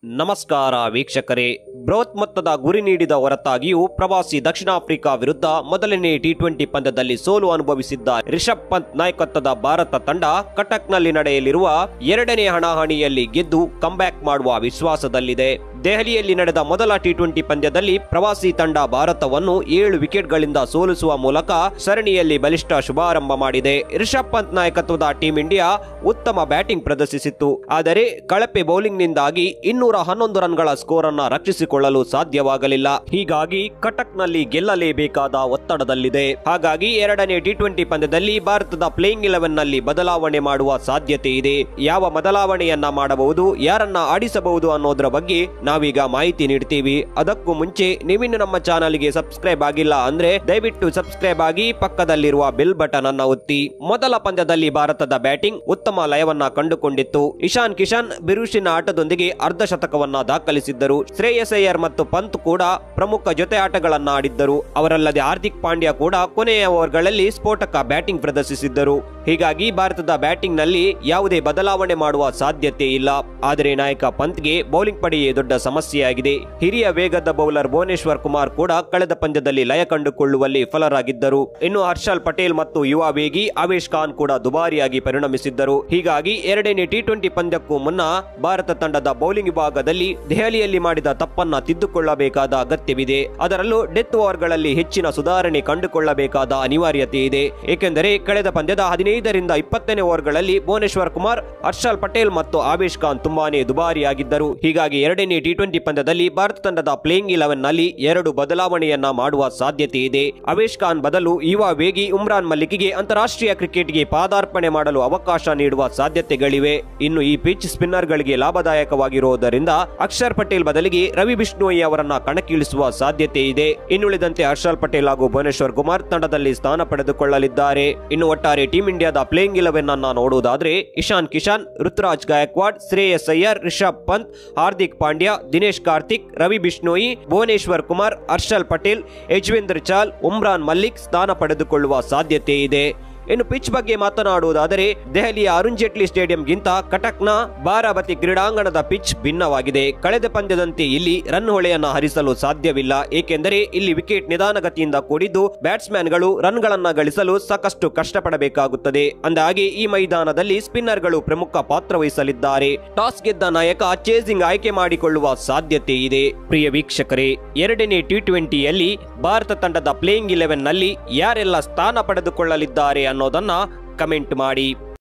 ನಮಸ್ಕಾರ ವೀಕ್ಷಕರೇ ಬೃಹತ್ ಮೊತ್ತದ ಗುರಿ ನೀಡಿದ ಹೊರತಾಗಿಯೂ ಪ್ರವಾಸಿ ದಕ್ಷಿಣ ಆಫ್ರಿಕಾ ವಿರುದ್ಧ ಮೊದಲನೇ ಟಿ ಟ್ವೆಂಟಿ ಪಂದ್ಯದಲ್ಲಿ ಸೋಲು ಅನುಭವಿಸಿದ್ದ ರಿಷಬ್ ಪಂತ್ ನಾಯಕತ್ವದ ಭಾರತ ತಂಡ ಕಟಕ್ನಲ್ಲಿ ನಡೆಯಲಿರುವ ಎರಡನೇ ಹಣಾಹಣಿಯಲ್ಲಿ ಗೆದ್ದು ಕಂಬ್ಯಾಕ್ ಮಾಡುವ ವಿಶ್ವಾಸದಲ್ಲಿದೆ ದೆಹಲಿಯಲ್ಲಿ ನಡೆದ ಮೊದಲ ಟಿ ಟ್ವೆಂಟಿ ಪಂದ್ಯದಲ್ಲಿ ಪ್ರವಾಸಿ ತಂಡ ಭಾರತವನ್ನು ಏಳು ವಿಕೆಟ್ಗಳಿಂದ ಸೋಲಿಸುವ ಮೂಲಕ ಸರಣಿಯಲ್ಲಿ ಬಲಿಷ್ಠ ಶುಭಾರಂಭ ಮಾಡಿದೆ ರಿಷಬ್ ಪಂತ್ ನಾಯಕತ್ವದ ಟೀಂ ಇಂಡಿಯಾ ಉತ್ತಮ ಬ್ಯಾಟಿಂಗ್ ಪ್ರದರ್ಶಿಸಿತ್ತು ಆದರೆ ಕಳಪೆ ಬೌಲಿಂಗ್ನಿಂದಾಗಿ ಇನ್ನೂರ ಹನ್ನೊಂದು ರನ್ಗಳ ಸ್ಕೋರ್ ಅನ್ನ ರಕ್ಷಿಸಿಕೊಳ್ಳಲು ಸಾಧ್ಯವಾಗಲಿಲ್ಲ ಹೀಗಾಗಿ ಕಟಕ್ನಲ್ಲಿ ಗೆಲ್ಲಲೇಬೇಕಾದ ಒತ್ತಡದಲ್ಲಿದೆ ಹಾಗಾಗಿ ಎರಡನೇ ಟಿ ಟ್ವೆಂಟಿ ಪಂದ್ಯದಲ್ಲಿ ಭಾರತದ ಪ್ಲೇಯಿಂಗ್ ಇಲೆವೆನ್ ನಲ್ಲಿ ಬದಲಾವಣೆ ಮಾಡುವ ಸಾಧ್ಯತೆ ಇದೆ ಯಾವ ಬದಲಾವಣೆಯನ್ನ ಮಾಡಬಹುದು ಯಾರನ್ನ ಆಡಿಸಬಹುದು ಅನ್ನೋದರ ಬಗ್ಗೆ ನಾವೀಗ ಮಾಹಿತಿ ನೀಡ್ತೀವಿ ಅದಕ್ಕೂ ಮುಂಚೆ ನೀವಿನ್ನು ನಮ್ಮ ಚಾನಲ್ಗೆ ಸಬ್ಸ್ಕ್ರೈಬ್ ಆಗಿಲ್ಲ ಅಂದ್ರೆ ದಯವಿಟ್ಟು ಸಬ್ಸ್ಕ್ರೈಬ್ ಆಗಿ ಪಕ್ಕದಲ್ಲಿರುವ ಬೆಲ್ ಬಟನ್ ಅನ್ನ ಒತ್ತಿ ಮೊದಲ ಪಂದ್ಯದಲ್ಲಿ ಭಾರತದ ಬ್ಯಾಟಿಂಗ್ ಉತ್ತಮ ಲಯವನ್ನ ಕಂಡುಕೊಂಡಿತ್ತು ಇಶಾನ್ ಕಿಶನ್ ಬಿರುಷಿನ ಆಟದೊಂದಿಗೆ ಅರ್ಧ ಶತಕವನ್ನ ದಾಖಲಿಸಿದ್ದರು ಶ್ರೇಯಸ್ ಅಯ್ಯರ್ ಮತ್ತು ಪಂತ್ ಕೂಡ ಪ್ರಮುಖ ಜೊತೆ ಆಟಗಳನ್ನ ಆಡಿದ್ದರು ಅವರಲ್ಲದೆ ಹಾರ್ದಿಕ್ ಪಾಂಡ್ಯ ಕೂಡ ಕೊನೆಯ ಓವರ್ಗಳಲ್ಲಿ ಸ್ಫೋಟಕ ಬ್ಯಾಟಿಂಗ್ ಪ್ರದರ್ಶಿಸಿದ್ದರು ಹೀಗಾಗಿ ಭಾರತದ ಬ್ಯಾಟಿಂಗ್ ನಲ್ಲಿ ಯಾವುದೇ ಬದಲಾವಣೆ ಮಾಡುವ ಸಾಧ್ಯತೆ ಇಲ್ಲ ಆದರೆ ನಾಯಕ ಪಂತ್ಗೆ ಬೌಲಿಂಗ್ ಪಡೆಯೇ ದೊಡ್ಡ ಸಮಸ್ಯೆಯಾಗಿದೆ ಹಿರಿಯ ವೇಗದ ಬೌಲರ್ ಭುವನೇಶ್ವರ್ ಕುಮಾರ್ ಕೂಡ ಕಳೆದ ಪಂದ್ಯದಲ್ಲಿ ಲಯ ಕಂಡುಕೊಳ್ಳುವಲ್ಲಿ ವಿಫಲರಾಗಿದ್ದರು ಇನ್ನು ಹರ್ಷಲ್ ಪಟೇಲ್ ಮತ್ತು ಯುವ ವೇಗಿ ಆವೇಶ್ ಖಾನ್ ಕೂಡ ದುಬಾರಿಯಾಗಿ ಪರಿಣಮಿಸಿದ್ದರು ಹೀಗಾಗಿ ಎರಡನೇ ಟಿ ಟ್ವೆಂಟಿ ಪಂದ್ಯಕ್ಕೂ ಮುನ್ನ ಭಾರತ ತಂಡದ ಬೌಲಿಂಗ್ ವಿಭಾಗದಲ್ಲಿ ದೆಹಲಿಯಲ್ಲಿ ಮಾಡಿದ ತಪ್ಪನ್ನ ತಿದ್ದುಕೊಳ್ಳಬೇಕಾದ ಅಗತ್ಯವಿದೆ ಅದರಲ್ಲೂ ಡೆತ್ ಓವರ್ಗಳಲ್ಲಿ ಹೆಚ್ಚಿನ ಸುಧಾರಣೆ ಕಂಡುಕೊಳ್ಳಬೇಕಾದ ಅನಿವಾರ್ಯತೆ ಇದೆ ಏಕೆಂದರೆ ಕಳೆದ ಪಂದ್ಯದ ಹದಿನೈದರಿಂದ ಇಪ್ಪತ್ತನೇ ಓವರ್ಗಳಲ್ಲಿ ಭುವನೇಶ್ವರ್ ಕುಮಾರ್ ಹರ್ಷಲ್ ಪಟೇಲ್ ಮತ್ತು ಆವೇಶ್ ಖಾನ್ ತುಂಬಾನೇ ದುಬಾರಿಯಾಗಿದ್ದರು ಹೀಗಾಗಿ ಎರಡನೇ ಟಿ ಟ್ವೆಂಟಿ ಪಂದ್ಯದಲ್ಲಿ ಭಾರತ ತಂಡದ ಪ್ಲೇಯಿಂಗ್ ಇಲೆವೆನ್ ನಲ್ಲಿ ಎರಡು ಬದಲಾವಣೆಯನ್ನ ಮಾಡುವ ಸಾಧ್ಯತೆ ಇದೆ ಆವೇಶ್ ಖಾನ್ ಬದಲು ಯುವ ವೇಗಿ ಉಮ್ರಾನ್ ಮಲ್ಲಿಕ್ಗೆ ಅಂತಾರಾಷ್ಟ್ರೀಯ ಕ್ರಿಕೆಟ್ಗೆ ಪಾದಾರ್ಪಣೆ ಮಾಡಲು ಅವಕಾಶ ನೀಡುವ ಸಾಧ್ಯತೆಗಳಿವೆ ಇನ್ನು ಈ ಪಿಚ್ ಸ್ಪಿನ್ನರ್ಗಳಿಗೆ ಲಾಭದಾಯಕವಾಗಿರುವುದರಿಂದ ಅಕ್ಷರ್ ಪಟೇಲ್ ಬದಲಿಗೆ ರವಿ ಬಿಷ್ಣೋಯಿ ಅವರನ್ನ ಕಣಕ್ಕಿಳಿಸುವ ಸಾಧ್ಯತೆ ಇದೆ ಇನ್ನುಳಿದಂತೆ ಹರ್ಷಲ್ ಪಟೇಲ್ ಹಾಗೂ ಭುವನೇಶ್ವರ್ ಕುಮಾರ್ ತಂಡದಲ್ಲಿ ಸ್ಥಾನ ಪಡೆದುಕೊಳ್ಳಲಿದ್ದಾರೆ ಇನ್ನು ಒಟ್ಟಾರೆ ಟೀಂ ಇಂಡಿಯಾದ ಪ್ಲೇಯಿಂಗ್ ಇಲೆವೆನ್ ಅನ್ನ ನೋಡುವುದಾದ್ರೆ ಇಶಾನ್ ಕಿಶನ್ ಋತುರಾಜ್ ಗಾಯಕ್ವಾಡ್ ಶ್ರೇಯಸ್ ಅಯ್ಯರ್ ರಿಷಬ್ ಪಂತ್ ಹಾರ್ದಿಕ್ ಪಾಂಡ್ಯ ದಿನೇಶ್ ಕಾರ್ತಿಕ್ ರವಿ ಬಿಷ್ಣೋಯಿ ಭುವನೇಶ್ವರ್ ಕುಮಾರ್ ಹರ್ಷಲ್ ಪಟೇಲ್ ಯಜ್ವೇಂದ್ರ ಚಾಲ್ ಉಮ್ರಾನ್ ಮಲ್ಲಿಕ್ ಸ್ಥಾನ ಪಡೆದುಕೊಳ್ಳುವ ಸಾಧ್ಯತೆ ಇದೆ ಇನ್ನು ಪಿಚ್ ಬಗ್ಗೆ ಮಾತನಾಡುವುದಾದರೆ ದೆಹಲಿಯ ಅರುಣ್ ಜೇಟ್ಲಿ ಸ್ಟೇಡಿಯಂಗಿಂತ ಕಟಕ್ನ ಬಾರಾಬತಿ ಕ್ರೀಡಾಂಗಣದ ಪಿಚ್ ಭಿನ್ನವಾಗಿದೆ ಕಳೆದ ಪಂದ್ಯದಂತೆ ಇಲ್ಲಿ ರನ್ ಹೊಳೆಯನ್ನ ಹರಿಸಲು ಸಾಧ್ಯವಿಲ್ಲ ಏಕೆಂದರೆ ಇಲ್ಲಿ ವಿಕೆಟ್ ನಿಧಾನಗತಿಯಿಂದ ಕೂಡಿದ್ದು ಬ್ಯಾಟ್ಸ್ಮನ್ಗಳು ರನ್ಗಳನ್ನ ಗಳಿಸಲು ಸಾಕಷ್ಟು ಕಷ್ಟಪಡಬೇಕಾಗುತ್ತದೆ ಅಂದಾಗೆ ಈ ಮೈದಾನದಲ್ಲಿ ಸ್ಪಿನ್ನರ್ಗಳು ಪ್ರಮುಖ ಪಾತ್ರ ವಹಿಸಲಿದ್ದಾರೆ ಟಾಸ್ ಗೆದ್ದ ನಾಯಕ ಚೇಸಿಂಗ್ ಆಯ್ಕೆ ಮಾಡಿಕೊಳ್ಳುವ ಸಾಧ್ಯತೆ ಇದೆ ಪ್ರಿಯ ವೀಕ್ಷಕರೇ ಎರಡನೇ ಟಿ ಟ್ವೆಂಟಿಯಲ್ಲಿ ಭಾರತ ತಂಡದ ಪ್ಲೇಯಿಂಗ್ ಇಲೆವೆನ್ ನಲ್ಲಿ ಯಾರೆಲ್ಲ ಸ್ಥಾನ ಪಡೆದುಕೊಳ್ಳಲಿದ್ದಾರೆ ಅನ್ನೋದನ್ನ ಕಮೆಂಟ್ ಮಾಡಿ